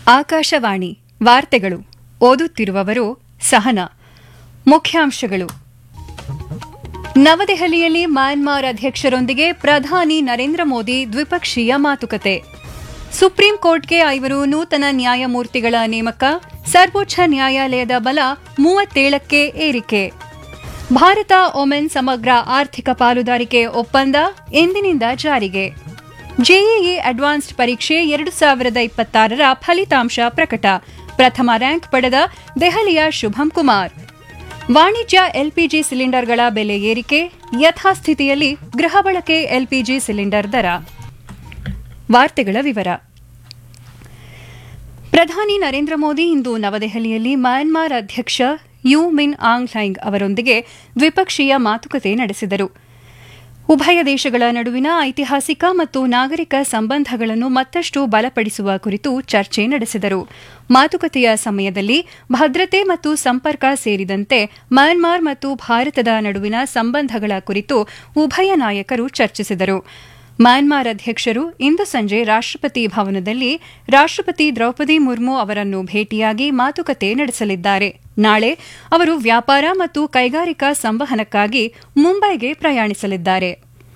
ಆಕಾಶವಾಣಿ ವಾರ್ತೆಗಳು ಓದುತ್ತಿರುವವರು ಸಹನಾ ಮುಖ್ಯಾಂಶಗಳು ನವದೆಹಲಿಯಲ್ಲಿ ಮ್ಯಾನ್ಮಾರ್ ಅಧ್ಯಕ್ಷರೊಂದಿಗೆ ಪ್ರಧಾನಿ ನರೇಂದ್ರ ಮೋದಿ ದ್ವಿಪಕ್ಷೀಯ ಮಾತುಕತೆ ಸುಪ್ರೀಂ ಕೋರ್ಟ್ಗೆ ಐವರು ನೂತನ ನ್ಯಾಯಮೂರ್ತಿಗಳ ನೇಮಕ ಸರ್ವೋಚ್ಚ ನ್ಯಾಯಾಲಯದ ಬಲ ಮೂವತ್ತೇಳಕ್ಕೆ ಏರಿಕೆ ಭಾರತ ಒಮೆನ್ ಸಮಗ್ರ ಆರ್ಥಿಕ ಪಾಲುದಾರಿಕೆ ಒಪ್ಪಂದ ಎಂದಿನಿಂದ ಜಾರಿಗೆ ಜೆಇಇ ಅಡ್ವಾನ್ಸ್ಡ್ ಪರೀಕ್ಷೆ ಎರಡು ಸಾವಿರದ ಇಪ್ಪತ್ತಾರರ ಫಲಿತಾಂಶ ಪ್ರಕಟ ಪ್ರಥಮ ರ್ಯಾಂಕ್ ಪಡೆದ ದೆಹಲಿಯ ಶುಭಂ ಕುಮಾರ್ ವಾಣಿಜ್ಯ ಎಲ್ಪಿಜಿ ಸಿಲಿಂಡರ್ಗಳ ಬೆಲೆ ಏರಿಕೆ ಯಥಾಸ್ಥಿತಿಯಲ್ಲಿ ಗೃಹ ಬಳಕೆ ಎಲ್ಪಿಜಿ ಸಿಲಿಂಡರ್ ದರ ವಾರ್ತೆಗಳ ವಿವರ ಪ್ರಧಾನಿ ನರೇಂದ್ರ ಮೋದಿ ಇಂದು ನವದೆಹಲಿಯಲ್ಲಿ ಮ್ಯಾನ್ಮಾರ್ ಅಧ್ಯಕ್ಷ ಯು ಮಿನ್ ಆಂಗ್ ಲೈಂಗ್ ಅವರೊಂದಿಗೆ ದ್ವಿಪಕ್ಷೀಯ ಮಾತುಕತೆ ನಡೆಸಿದರು ಉಭಯ ದೇಶಗಳ ನಡುವಿನ ಐತಿಹಾಸಿಕ ಮತ್ತು ನಾಗರಿಕ ಸಂಬಂಧಗಳನ್ನು ಮತ್ತಷ್ಟು ಬಲಪಡಿಸುವ ಕುರಿತು ಚರ್ಚೆ ನಡೆಸಿದರು ಮಾತುಕತೆಯ ಸಮಯದಲ್ಲಿ ಭದ್ರತೆ ಮತ್ತು ಸಂಪರ್ಕ ಸೇರಿದಂತೆ ಮ್ಯಾನ್ಮಾರ್ ಮತ್ತು ಭಾರತದ ನಡುವಿನ ಸಂಬಂಧಗಳ ಕುರಿತು ಉಭಯ ನಾಯಕರು ಚರ್ಚಿಸಿದರು ಮ್ಯಾನ್ಮಾರ್ ಅಧ್ಯಕ್ಷರು ಇಂದು ಸಂಜೆ ರಾಷ್ಟಪತಿ ಭವನದಲ್ಲಿ ರಾಷ್ಟಪತಿ ದ್ರೌಪದಿ ಮುರ್ಮು ಅವರನ್ನು ಭೇಟಿಯಾಗಿ ಮಾತುಕತೆ ನಡೆಸಲಿದ್ದಾರೆ ನಾಳೆ ಅವರು ವ್ಯಾಪಾರ ಮತ್ತು ಕೈಗಾರಿಕಾ ಸಂವಹನಕ್ಕಾಗಿ ಮುಂಬೈಗೆ ಪ್ರಯಾಣಿಸಲಿದ್ದಾರೆ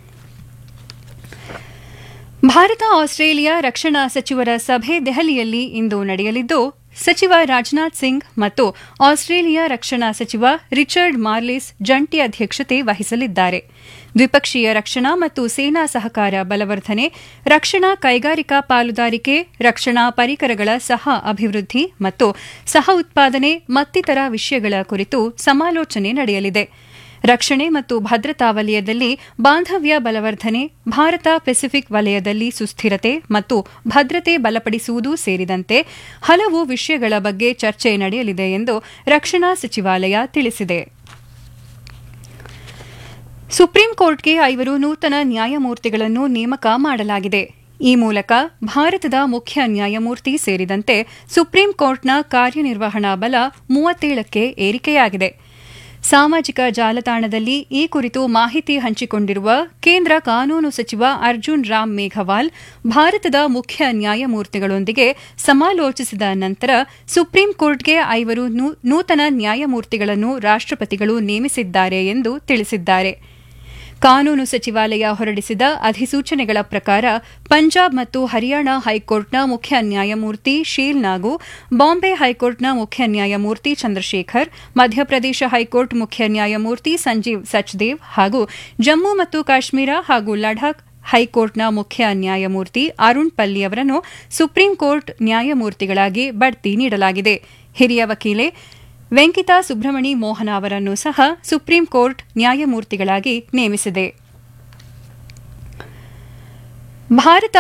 ಭಾರತ ಆಸ್ಟ್ರೇಲಿಯಾ ರಕ್ಷಣಾ ಸಚಿವರ ಸಭೆ ದೆಹಲಿಯಲ್ಲಿ ಇಂದು ನಡೆಯಲಿದ್ದು ಸಚಿವ ರಾಜನಾಥ್ ಸಿಂಗ್ ಮತ್ತು ಆಸ್ಟ್ರೇಲಿಯಾ ರಕ್ಷಣಾ ಸಚಿವ ರಿಚರ್ಡ್ ಮಾರ್ಲಿಸ್ ಜಂಟಿ ಅಧ್ಯಕ್ಷತೆ ವಹಿಸಲಿದ್ದಾರೆ ದ್ವಿಪಕ್ಷೀಯ ರಕ್ಷಣಾ ಮತ್ತು ಸೇನಾ ಸಹಕಾರ ಬಲವರ್ಧನೆ ರಕ್ಷಣಾ ಕೈಗಾರಿಕಾ ಪಾಲುದಾರಿಕೆ ರಕ್ಷಣಾ ಪರಿಕರಗಳ ಸಹ ಅಭಿವೃದ್ಧಿ ಮತ್ತು ಸಹ ಉತ್ಪಾದನೆ ಮತ್ತಿತರ ವಿಷಯಗಳ ಕುರಿತು ಸಮಾಲೋಚನೆ ನಡೆಯಲಿದೆ ರಕ್ಷಣೆ ಮತ್ತು ಭದ್ರತಾ ವಲಯದಲ್ಲಿ ಬಾಂಧವ್ಯ ಬಲವರ್ಧನೆ ಭಾರತ ಪೆಸಿಫಿಕ್ ವಲಯದಲ್ಲಿ ಸುಸ್ಥಿರತೆ ಮತ್ತು ಭದ್ರತೆ ಬಲಪಡಿಸುವುದು ಸೇರಿದಂತೆ ಹಲವು ವಿಷಯಗಳ ಬಗ್ಗೆ ಚರ್ಚೆ ನಡೆಯಲಿದೆ ಎಂದು ರಕ್ಷಣಾ ಸಚಿವಾಲಯ ತಿಳಿಸಿದೆ ಸುಪ್ರೀಂ ಕೋರ್ಟ್ಗೆ ಐವರು ನೂತನ ನ್ಯಾಯಮೂರ್ತಿಗಳನ್ನು ನೇಮಕ ಮಾಡಲಾಗಿದೆ ಈ ಮೂಲಕ ಭಾರತದ ಮುಖ್ಯ ನ್ಯಾಯಮೂರ್ತಿ ಸೇರಿದಂತೆ ಸುಪ್ರೀಂ ಕೋರ್ಟ್ನ ಕಾರ್ಯನಿರ್ವಹಣಾ ಬಲ ಮೂವತ್ತೇಳಕ್ಕೆ ಏರಿಕೆಯಾಗಿದೆ ಸಾಮಾಜಿಕ ಜಾಲತಾಣದಲ್ಲಿ ಈ ಕುರಿತು ಮಾಹಿತಿ ಹಂಚಿಕೊಂಡಿರುವ ಕೇಂದ್ರ ಕಾನೂನು ಸಚಿವ ಅರ್ಜುನ್ ರಾಮ್ ಮೇಘವಾಲ್ ಭಾರತದ ಮುಖ್ಯ ನ್ಯಾಯಮೂರ್ತಿಗಳೊಂದಿಗೆ ಸಮಾಲೋಚಿಸಿದ ನಂತರ ಸುಪ್ರೀಂ ಕೋರ್ಟ್ಗೆ ಐವರು ನೂತನ ನ್ಯಾಯಮೂರ್ತಿಗಳನ್ನು ರಾಷ್ಟಪತಿಗಳು ನೇಮಿಸಿದ್ದಾರೆ ಎಂದು ತಿಳಿಸಿದ್ದಾರೆ ಕಾನೂನು ಸಚಿವಾಲಯ ಹೊರಡಿಸಿದ ಅಧಿಸೂಚನೆಗಳ ಪ್ರಕಾರ ಪಂಜಾಬ್ ಮತ್ತು ಹರಿಯಾಣ ಹೈಕೋರ್ಟ್ನ ಮುಖ್ಯ ನ್ಯಾಯಮೂರ್ತಿ ಶೀಲ್ ನಾಗು ಬಾಂಬೆ ಹೈಕೋರ್ಟ್ನ ಮುಖ್ಯ ನ್ಯಾಯಮೂರ್ತಿ ಚಂದ್ರಶೇಖರ್ ಮಧ್ಯಪ್ರದೇಶ ಹೈಕೋರ್ಟ್ ಮುಖ್ಯ ನ್ಯಾಯಮೂರ್ತಿ ಸಂಜೀವ್ ಸಚ್ದೇವ್ ಹಾಗೂ ಜಮ್ಮು ಮತ್ತು ಕಾಶ್ಮೀರ ಹಾಗೂ ಲಡಾಖ್ ಹೈಕೋರ್ಟ್ನ ಮುಖ್ಯ ನ್ಯಾಯಮೂರ್ತಿ ಅರುಣ್ ಪಲ್ಲಿ ಅವರನ್ನು ಸುಪ್ರೀಂ ಕೋರ್ಟ್ ನ್ಯಾಯಮೂರ್ತಿಗಳಾಗಿ ಬಡ್ತಿ ನೀಡಲಾಗಿದೆ ಹಿರಿಯ ವಕೀಲೆ ವೆಂಕಿತಾ ಸುಬ್ರಮಣಿ ಮೋಹನ ಅವರನ್ನು ಸಹ ಸುಪ್ರೀಂ ಕೋರ್ಟ್ ನ್ಯಾಯಮೂರ್ತಿಗಳಾಗಿ ನೇಮಿಸಿದೆ ಭಾರತ